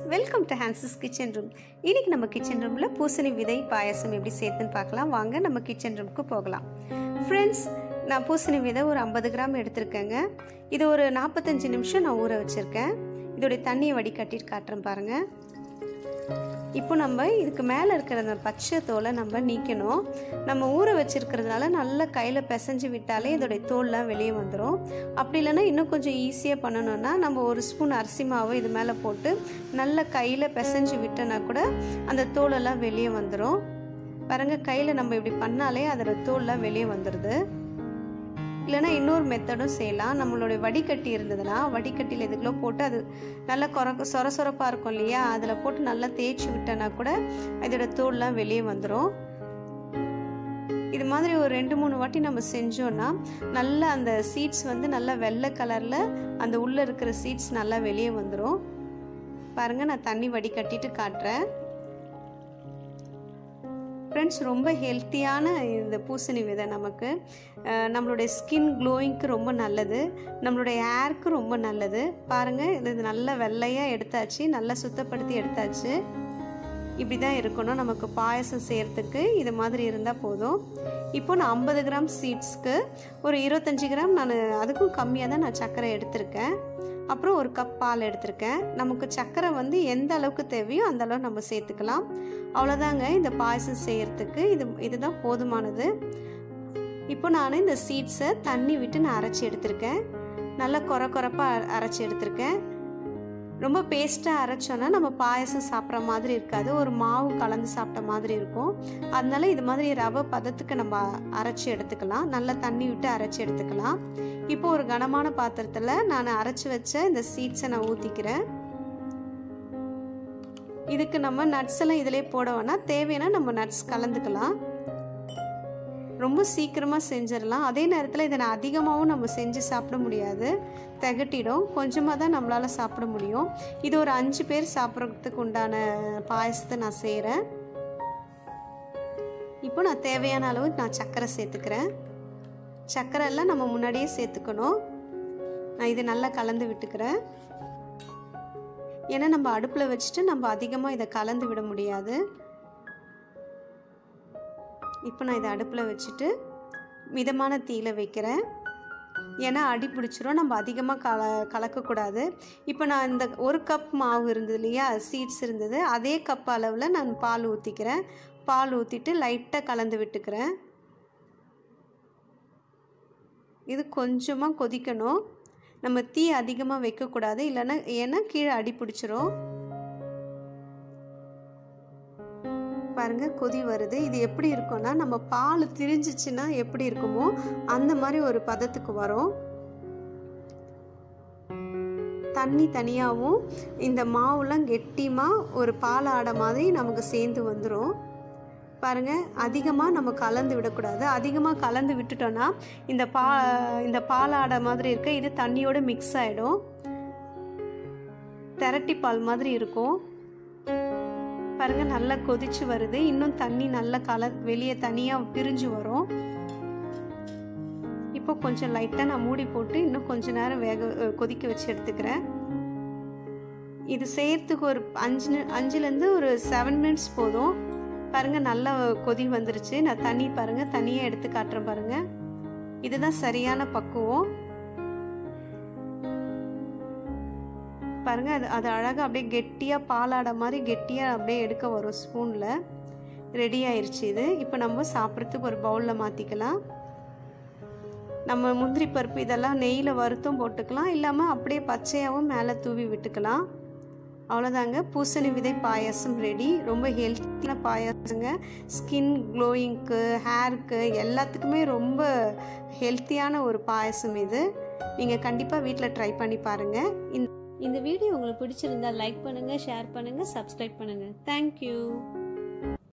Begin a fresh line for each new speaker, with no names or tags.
welcome to Hansa's kitchen room இன்னைக்கு நம்ம kitchen ரூமில் பூசணி விதை பாயாசம் எப்படி சேர்த்துன்னு பார்க்கலாம் வாங்க நம்ம கிச்சன் ரூமுக்கு போகலாம் ஃப்ரெண்ட்ஸ் நான் பூசணி விதை ஒரு ஐம்பது கிராம் எடுத்திருக்கேங்க இது ஒரு நாற்பத்தஞ்சு நிமிஷம் நான் ஊற வச்சுருக்கேன் இதோடைய தண்ணியை வடிகட்டிட்டு காட்டுறேன் பாருங்கள் இப்போ நம்ம இதுக்கு மேலே இருக்கிற அந்த பச்சை தோலை நம்ம நீக்கணும் நம்ம ஊற வச்சிருக்கிறதுனால நல்லா கையில் பிசைஞ்சு விட்டாலே இதோடைய தோல்லாம் வெளியே வந்துடும் அப்படி இல்லைன்னா இன்னும் கொஞ்சம் ஈஸியாக பண்ணணும்னா நம்ம ஒரு ஸ்பூன் அரிசி மாவு இது மேலே போட்டு நல்லா கையில் பிசைஞ்சு விட்டோன்னா கூட அந்த தோலெல்லாம் வெளியே வந்துடும் பாருங்க கையில் நம்ம இப்படி பண்ணாலே அதோட தோல்லாம் வெளியே வந்துடுது இல்லைன்னா இன்னொரு மெத்தடும் செய்யலாம் நம்மளுடைய வடிகட்டி இருந்ததுன்னா வடிகட்டியில் இதுக்குள்ளே போட்டு அது நல்லா கொர சொர சொரப்பாக இருக்கும் இல்லையா அதில் போட்டு நல்லா தேய்ச்சி விட்டோன்னா கூட இதோட தோல்லாம் வெளியே வந்துடும் இது மாதிரி ஒரு ரெண்டு மூணு வாட்டி நம்ம செஞ்சோன்னா நல்லா அந்த சீட்ஸ் வந்து நல்லா வெள்ளை கலரில் அந்த உள்ளே இருக்கிற சீட்ஸ் நல்லா வெளியே வந்துடும் பாருங்கள் நான் தண்ணி வடிகட்டிட்டு காட்டுறேன் ஃப்ரெண்ட்ஸ் ரொம்ப ஹெல்த்தியான இந்த பூசணி விதை நமக்கு நம்மளுடைய ஸ்கின் க்ளோயிங்க்கு ரொம்ப நல்லது நம்மளுடைய ஹேருக்கு ரொம்ப நல்லது பாருங்கள் இது நல்லா வெள்ளையாக எடுத்தாச்சு நல்லா சுத்தப்படுத்தி எடுத்தாச்சு இப்படி தான் இருக்கணும் நமக்கு பாயசம் செய்கிறதுக்கு இது மாதிரி இருந்தால் போதும் இப்போ நான் ஐம்பது கிராம் சீட்ஸ்க்கு ஒரு இருபத்தஞ்சி கிராம் நான் அதுக்கும் கம்மியாக தான் நான் சர்க்கரை எடுத்திருக்கேன் அப்புறம் ஒரு கப் பால் எடுத்திருக்கேன் நமக்கு சர்க்கரை வந்து எந்த அளவுக்கு தேவையோ அந்த அளவு நம்ம சேர்த்துக்கலாம் அவ்வளோதாங்க இந்த பாயசம் செய்கிறதுக்கு இது இதுதான் போதுமானது இப்போ நான் இந்த சீட்ஸை தண்ணி விட்டு நான் அரைச்சி எடுத்திருக்கேன் நல்லா குறை குறைப்பாக அரைச்சி எடுத்திருக்கேன் ரொம்ப பேஸ்ட்டாக அரைச்சோன்னா நம்ம பாயசம் சாப்பிட்ற மாதிரி இருக்காது ஒரு மாவு கலந்து சாப்பிட்ட மாதிரி இருக்கும் அதனால இது மாதிரி ரவை பதத்துக்கு நம்ம அரைச்சி எடுத்துக்கலாம் நல்லா தண்ணி விட்டு அரைச்சி எடுத்துக்கலாம் இப்போ ஒரு கனமான பாத்திரத்தில் நான் அரைச்சி வச்ச இந்த சீட்ஸை நான் ஊற்றிக்கிறேன் இதுக்கு நம்ம நட்ஸ் எல்லாம் இதிலே போட வேணாம் தேவையான நம்ம நட்ஸ் கலந்துக்கலாம் ரொம்ப சீக்கிரமாக செஞ்சிடலாம் அதே நேரத்தில் இதை நான் அதிகமாகவும் நம்ம செஞ்சு சாப்பிட முடியாது திகட்டிடும் கொஞ்சமாக தான் நம்மளால் சாப்பிட முடியும் இது ஒரு அஞ்சு பேர் சாப்பிட்றதுக்கு உண்டான பாயசத்தை நான் செய்கிறேன் இப்போ நான் தேவையான அளவு நான் சர்க்கரை சேர்த்துக்கிறேன் சர்க்கரை எல்லாம் நம்ம முன்னாடியே சேர்த்துக்கணும் நான் இது நல்லா கலந்து விட்டுக்கிறேன் ஏன்னா நம்ம அடுப்பில் வச்சுட்டு நம்ம அதிகமாக இதை கலந்து விட முடியாது இப்போ நான் இதை அடுப்பில் வச்சுட்டு மிதமான தீயில வைக்கிறேன் ஏன்னா அடி பிடிச்சிரும் நம்ம அதிகமாக கல கலக்கக்கூடாது இப்போ நான் இந்த ஒரு கப் மாவு இருந்தது இல்லையா சீட்ஸ் இருந்தது அதே கப் அளவில் நான் பால் ஊற்றிக்கிறேன் பால் ஊற்றிட்டு லைட்டாக கலந்து விட்டுக்கிறேன் இது கொஞ்சமாக கொதிக்கணும் நம்ம தீ அதிகமாக வைக்கக்கூடாது இல்லைன்னா ஏன்னா கீழே அடி பிடிச்சிரும் பாருங்க கொதி வருது இது எப்படி இருக்கும்னா நம்ம பால் திரிஞ்சிச்சுன்னா எப்படி இருக்குமோ அந்த மாதிரி ஒரு பதத்துக்கு வரும் தண்ணி தனியாகவும் இந்த மாவுலாம் கெட்டியமாக ஒரு பால் ஆடை மாதிரி நமக்கு சேர்ந்து வந்துடும் பாருங்க அதிகமாக நம்ம கலந்து விடக்கூடாது அதிகமாக கலந்து விட்டுட்டோன்னா இந்த பா இந்த பாலாடை மாதிரி இருக்க இது தண்ணியோட மிக்ஸ் ஆகிடும் திரட்டி பால் மாதிரி இருக்கும் பாருங்க நல்லா கொதிச்சு வருது இன்னும் தண்ணி நல்லா கல வெளியே தனியாக பிரிஞ்சு வரும் இப்போ கொஞ்சம் லைட்டாக நான் மூடி போட்டு இன்னும் கொஞ்ச நேரம் வேக கொதிக்க வச்சு எடுத்துக்கிறேன் இது செய்யறதுக்கு ஒரு அஞ்சு அஞ்சுலேருந்து ஒரு செவன் மினிட்ஸ் போதும் பாருங்க நல்லா கொதி வந்துருச்சு நான் தண்ணி பாருங்க தனியாக எடுத்து காட்டுறேன் பாருங்க இதுதான் சரியான பக்குவம் பாருங்க அது அது அழகாக அப்படியே கெட்டியாக பாலாட மாதிரி கெட்டியாக அப்படியே எடுக்க வரும் ஸ்பூனில் ரெடி ஆயிடுச்சு இது இப்போ நம்ம சாப்பிட்றதுக்கு ஒரு பவுலில் மாற்றிக்கலாம் நம்ம முந்திரி பருப்பு இதெல்லாம் நெய்யில் வறுத்தும் போட்டுக்கலாம் இல்லாமல் அப்படியே பச்சையாகவும் மேலே தூவி விட்டுக்கலாம் அவ்வளோதாங்க பூசணி விதை பாயாசம் ரெடி ரொம்ப ஹெல்த்தியான பாயாசங்க ஸ்கின் க்ளோயிங்க்கு ஹேருக்கு எல்லாத்துக்குமே ரொம்ப ஹெல்த்தியான ஒரு பாயசம் இது நீங்கள் கண்டிப்பாக வீட்டில் ட்ரை பண்ணி பாருங்கள் இந்த
இந்த வீடியோ உங்களுக்கு பிடிச்சிருந்தா லைக் பண்ணுங்க ஷேர் பண்ணுங்க சப்ஸ்கிரைப் பண்ணுங்க தேங்க்யூ